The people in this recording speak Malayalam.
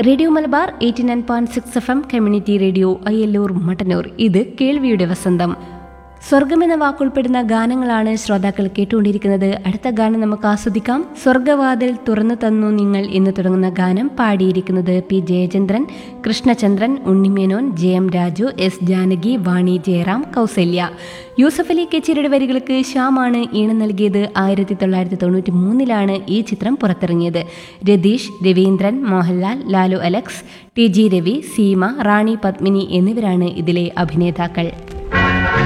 radio Malabar eighty nine point six F M community radio Ayyallur Mattannur ഇത് കേൾവിയുടെ വസന്തം സ്വർഗം എന്ന വാക്കുൾപ്പെടുന്ന ഗാനങ്ങളാണ് ശ്രോതാക്കൾ കേട്ടുകൊണ്ടിരിക്കുന്നത് അടുത്ത ഗാനം നമുക്ക് ആസ്വദിക്കാം സ്വർഗവാതിൽ തുറന്നു തന്നു നിങ്ങൾ എന്ന് തുടങ്ങുന്ന ഗാനം പാടിയിരിക്കുന്നത് P Jayachandran Krishnachandran Unnimenon J M Raju S Janaki Vani Jayaram Kousalya Yusuf Ali കച്ചേരിയുടെ വരികൾക്ക് ശ്യാമാണ് ഈണം നൽകിയത് ആയിരത്തി തൊള്ളായിരത്തി തൊണ്ണൂറ്റി മൂന്നിലാണ് ഈ ചിത്രം പുറത്തിറങ്ങിയത് Ratheesh Raveendran Mohanlal Lalu Alex T G Ravi Seema Rani Padmini എന്നിവരാണ് ഇതിലെ അഭിനേതാക്കൾ